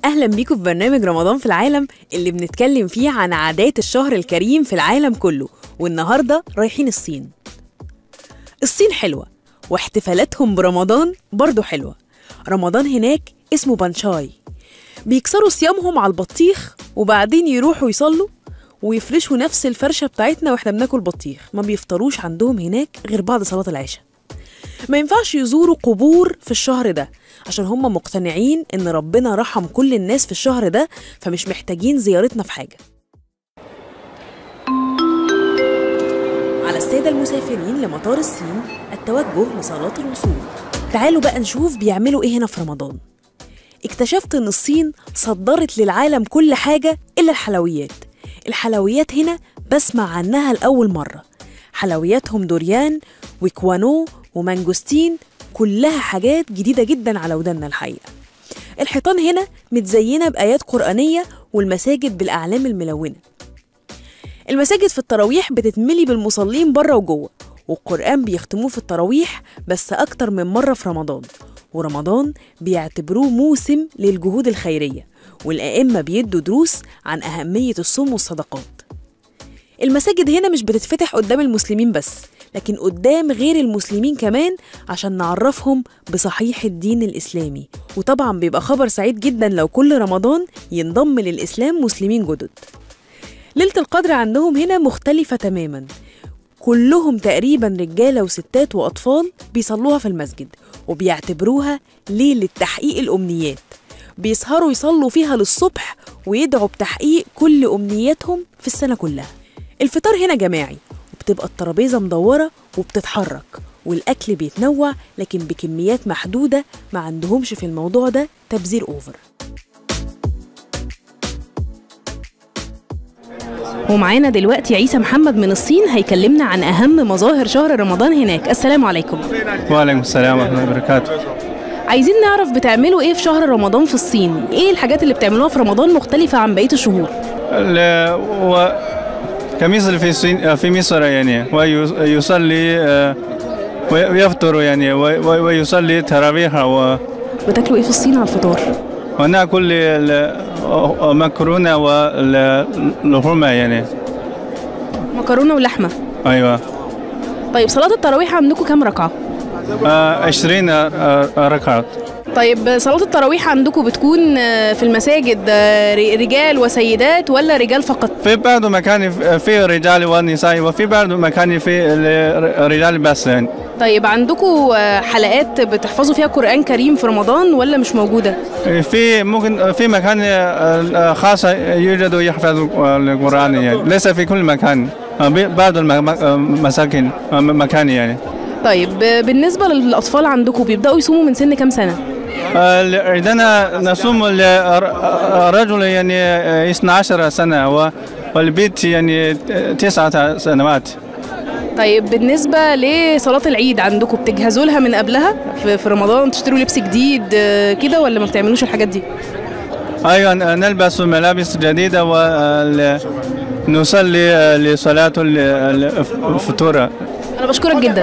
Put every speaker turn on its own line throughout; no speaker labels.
أهلا بيكم في برنامج رمضان في العالم اللي بنتكلم فيه عن عادات الشهر الكريم في العالم كله والنهاردة رايحين الصين الصين حلوة واحتفالاتهم برمضان برضو حلوة رمضان هناك اسمه بانشاي بيكسروا صيامهم على البطيخ وبعدين يروحوا يصلوا ويفرشوا نفس الفرشة بتاعتنا واحنا بناكل بطيخ ما بيفطروش عندهم هناك غير بعد صلاة العشاء ما ينفعش يزوروا قبور في الشهر ده عشان هم مقتنعين ان ربنا رحم كل الناس في الشهر ده فمش محتاجين زيارتنا في حاجة على السادة المسافرين لمطار الصين التوجه لصلاة الوصول تعالوا بقى نشوف بيعملوا ايه هنا في رمضان اكتشفت ان الصين صدرت للعالم كل حاجة إلا الحلويات الحلويات هنا بسمع عنها لأول مرة حلوياتهم دوريان وكوانو ومانجوستين كلها حاجات جديدة جدا على ودنا الحقيقة الحيطان هنا متزينة بآيات قرآنية والمساجد بالأعلام الملونة المساجد في التراويح بتتملي بالمصلين بره وجوه والقرآن بيختموه في التراويح بس أكتر من مرة في رمضان ورمضان بيعتبروه موسم للجهود الخيرية والأئمة بيدوا دروس عن أهمية الصوم والصدقات المساجد هنا مش بتتفتح قدام المسلمين بس لكن قدام غير المسلمين كمان عشان نعرفهم بصحيح الدين الإسلامي وطبعا بيبقى خبر سعيد جدا لو كل رمضان ينضم للإسلام مسلمين جدد ليلة القدر عندهم هنا مختلفة تماما كلهم تقريبا رجالة وستات وأطفال بيصلوها في المسجد وبيعتبروها ليلة تحقيق الأمنيات بيسهروا يصلوا فيها للصبح ويدعوا بتحقيق كل أمنياتهم في السنة كلها الفطار هنا جماعي وبتبقى الترابيزة مدورة وبتتحرك والأكل بيتنوع لكن بكميات محدودة ما عندهمش في الموضوع ده تبذير أوفر ومعانا دلوقتي عيسى محمد من الصين هيكلمنا عن أهم مظاهر شهر رمضان هناك السلام عليكم
وعليكم السلام ورحمة الله وبركاته
عايزين نعرف بتعملوا ايه في شهر رمضان في الصين ايه الحاجات اللي بتعملوها في رمضان مختلفة عن بقية الشهور
ال- و كمثل في الصين في مصر يعني ويصلي آه، ويفطر يعني و- و- ويصلي تراويح و-
بتاكلوا ايه في الصين على الفطار
ونأكل ال- مكرونة واللحوم يعني
مكرونة ولحمة
أيوة
طيب صلاة التراويح عندكم كام ركعة
آه، عشرين آه، ركعة
طيب صلاة التراويح عندكم بتكون آه، في المساجد آه، ر- رجال وسيدات ولا رجال فقط
في بعض مكان في رجال ونساء وفي بعض مكان في الرجال بس يعني
طيب عندكم حلقات بتحفظوا فيها قرآن كريم في رمضان ولا مش موجودة
في ممكن في مكان آه، خاص يوجد يحفظ القرآن يعني ليس في كل مكان آه، بعض المساكن آه، مكان يعني
طيب آه، بالنسبة للأطفال عندكم بيبدأوا يصوموا من سن كام سنة
آه، عندنا نصوم الرجل يعني آه، 12 سنة و- والبيت يعني تسعة سنوات
طيب بالنسبة لصلاة العيد عندكم بتجهزوا لها من قبلها في في رمضان تشتروا لبس جديد آه، كده ولا ما بتعملوش الحاجات دي؟
أيضا نلبس ملابس جديدة ونصلي لصلاة الفطور
أنا بشكرك جدا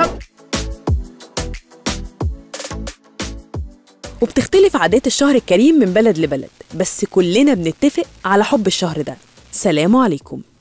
وبتختلف عادات الشهر الكريم من بلد لبلد بس كلنا بنتفق على حب الشهر ده سلام عليكم